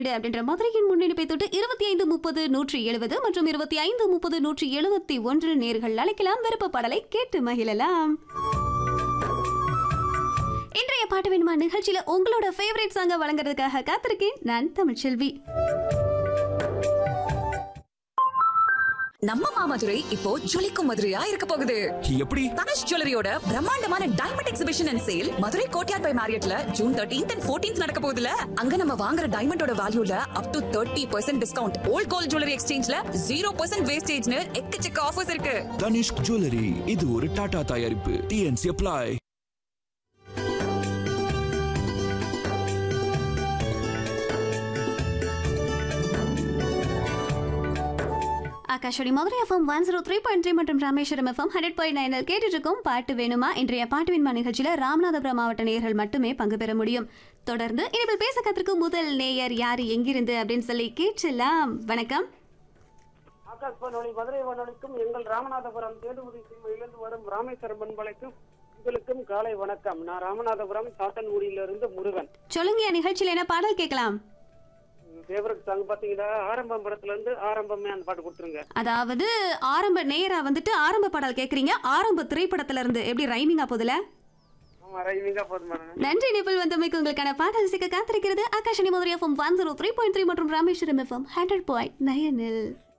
அப்படின்ற மதுரையின் முன்னிலைப்பை தொட்டு இருபத்தி ஐந்து முப்பது நூற்றி எழுபது மற்றும் இருபத்தி ஐந்து முப்பது நூற்றி எழுபத்தி ஒன்று நேர்கள் அழைக்கலாம் விருப்ப பாடலை கேட்டு மகிழலாம் இன்றைய பாட்டு வேணுமா நிகழ்ச்சியில உங்களோட ஃபேவரட் சாங்க வழங்குறதுக்காக காத்திருக்கேன் நான் தமிழ்ச்செல்வி நம்ம மாமதுரை இப்போ ஜொலிக்கும் மதுரையா இருக்க போகுது எப்படி தனுஷ் ஜுவல்லரியோட பிரம்மாண்டமான diamond exhibition and sale Madurai Courtyard by மேரியட்ல ஜூன் தேர்ட்டீன்த் அண்ட் ஃபோர்டீன்த் நடக்க போகுதுல அங்க நம்ம வாங்குற டைமண்டோட வேல்யூல up to thirty percent discount old gold jewellery எக்ஸ்சேஞ்ச்ல ஜீரோ பர்சன்ட் வேஸ்டேஜ்னு எக்கச்சக்க ஆஃபர்ஸ் இருக்கு தனிஷ்க் ஜுவல்லரி இது ஒரு டாடா தயாரிப்பு டிஎன்சி அப்ளை ஆகாஷோடி Madurai FM one zero three point three மற்றும் ராமேஸ்வரம் எஃப்எம் ஹண்ட்ரட் பாயிண்ட் நைனில் கேட்டுட்டு இருக்கோம் பாட்டு வேணுமா இன்றைய பாட்டு வேணுமா நிகழ்ச்சியில் ராமநாதபுரம் மாவட்ட நேயர்கள் மட்டுமே பங்கு பெற முடியும் தொடர்ந்து இனிமேல் பேச கத்திருக்கும் முதல் நேயர் யார் எங்கிருந்து அப்படின்னு சொல்லி கேட்கலாம் வணக்கம் ஆகாஷ் வானொலி மதுரை வானொலிக்கும் எங்கள் ராமநாதபுரம் தேடுபுரி சீமையிலிருந்து வரும் ராமேஸ்வரம் பண்பலைக்கும் உங்களுக்கும் காலை வணக்கம் நான் ராமநாதபுரம் சாத்தன்குடியிலிருந்து முருகன் சொல்லுங்க என் நிகழ்ச்சியில் என்ன பாடல் கேட்கலாம் ஃபேவரட் சாங் பாத்தீங்கன்னா ஆரம்பம் படத்துல இருந்து ஆரம்பமே அந்த பாட்டு கொடுத்துருங்க அதாவது ஆரம்ப நேரா வந்துட்டு ஆரம்ப பாடல் கேட்குறீங்க ஆரம்ப திரைப்படத்துல இருந்து எப்படி ரைமிங்கா போதுல ஆமா ரைமிங்கா போதும் பாருங்க நன்றி நிபிள் வந்தமைக்கு உங்களுக்கான பாடல் சிக்க காத்திருக்கிறது Akashvani Madurai FM one zero three point three மற்றும் ராமேஸ்வரம் எஃப்எம் ஹண்ட்ரட் பாயிண்ட் நயனில்